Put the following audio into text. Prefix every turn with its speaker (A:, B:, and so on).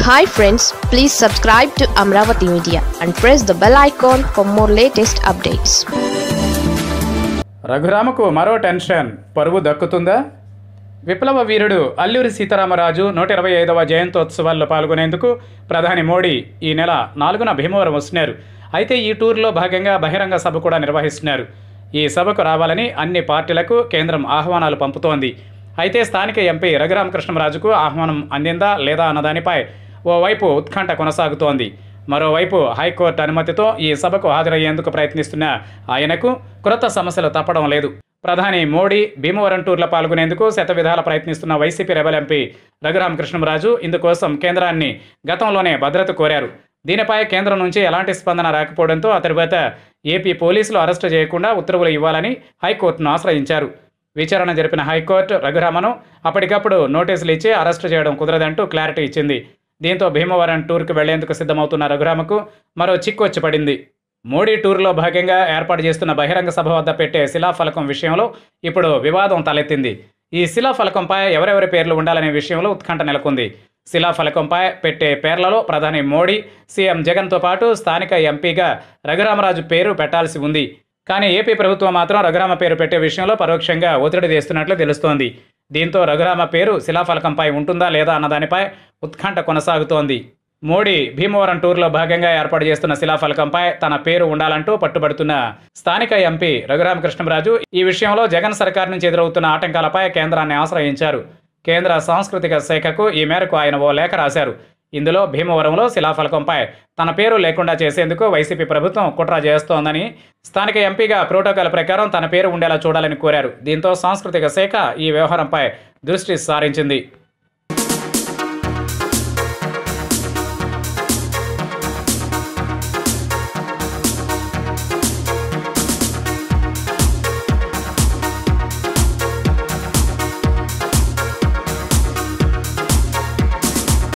A: hi friends please subscribe to Amaravati media and press the bell icon for more latest updates
B: రఘురామకు మరో tension పరువు దక్కుతుందా విప్లవ వీరుడు అల్లూరి సీతారామరాజు నూట ఇరవై ఐదవ జయంతోత్సవాల్లో పాల్గొనేందుకు ప్రధాని మోడీ ఈ నెల నాలుగున భీమవరం వస్తున్నారు అయితే ఈ టూర్లో భాగంగా బహిరంగ సభ కూడా నిర్వహిస్తున్నారు ఈ సభకు రావాలని అన్ని పార్టీలకు కేంద్రం ఆహ్వానాలు పంపుతోంది అయితే స్థానిక ఎంపీ రఘురామకృష్ణరాజుకు ఆహ్వానం అందిందా లేదా అన్నదానిపై ఓవైపు ఉత్కంఠ కొనసాగుతోంది మరోవైపు హైకోర్టు అనుమతితో ఈ సభకు హాజరయ్యేందుకు ప్రయత్నిస్తున్న ఆయనకు క్రొత్త సమస్యలు తప్పడం లేదు ప్రధాని మోడీ భీమవరం టూర్లో పాల్గొనేందుకు శతవిధాల ప్రయత్నిస్తున్న వైసీపీ రెబల్ ఎంపీ రఘురామకృష్ణరాజు ఇందుకోసం కేంద్రాన్ని గతంలోనే భద్రత కోరారు దీనిపై కేంద్రం నుంచి ఎలాంటి స్పందన రాకపోవడంతో ఆ తరువాత ఏపీ పోలీసులు అరెస్టు చేయకుండా ఉత్తర్వులు ఇవ్వాలని హైకోర్టును ఆశ్రయించారు విచారణ జరిపిన హైకోర్టు రఘురామను అప్పటికప్పుడు నోటీసులు ఇచ్చి అరెస్టు చేయడం కుదరదంటూ క్లారిటీ ఇచ్చింది దీంతో భీమవరం టూర్కు వెళ్లేందుకు సిద్ధమవుతున్న రఘురామకు మరో చిక్కు వచ్చి పడింది మోడీ టూర్లో భాగంగా ఏర్పాటు చేస్తున్న బహిరంగ సభ వద్ద పెట్టే శిలాఫలకం విషయంలో ఇప్పుడు వివాదం తలెత్తింది ఈ శిలాఫలకంపై ఎవరెవరి పేర్లు ఉండాలనే విషయంలో ఉత్కంఠ నెలకొంది శిలాఫలకంపై పెట్టే పేర్లలో ప్రధాని మోడీ సీఎం జగన్తో పాటు స్థానిక ఎంపీగా రఘురామరాజు పేరు పెట్టాల్సి ఉంది కానీ ఏపీ ప్రభుత్వం మాత్రం రఘురామ పేరు పెట్టే విషయంలో పరోక్షంగా ఒత్తిడి తెస్తున్నట్లు తెలుస్తోంది దీంతో రఘురామ పేరు శిలాఫలకంపై ఉంటుందా లేదా అన్నదానిపై ఉత్కంఠ కొనసాగుతోంది మోడీ భీమవరం టూర్లో భాగంగా ఏర్పాటు చేస్తున్న శిలాఫలకంపై తన పేరు ఉండాలంటూ పట్టుబడుతున్న స్థానిక ఎంపీ రఘురామకృష్ణరాజు ఈ విషయంలో జగన్ సర్కార్ నుంచి ఎదురవుతున్న ఆటంకాలపై కేంద్రాన్ని ఆశ్రయించారు కేంద్ర సాంస్కృతిక శాఖకు ఈ మేరకు ఆయన ఓ లేఖ రాశారు ఇందులో భీమవరంలో శిలాఫలకంపై తన పేరు లేకుండా చేసేందుకు వైసీపీ ప్రభుత్వం కుట్ర చేస్తోందని స్థానిక ఎంపీగా ప్రోటోకాల్ ప్రకారం తన పేరు ఉండేలా చూడాలని కోరారు దీంతో సాంస్కృతిక శాఖ ఈ వ్యవహారంపై దృష్టి సారించింది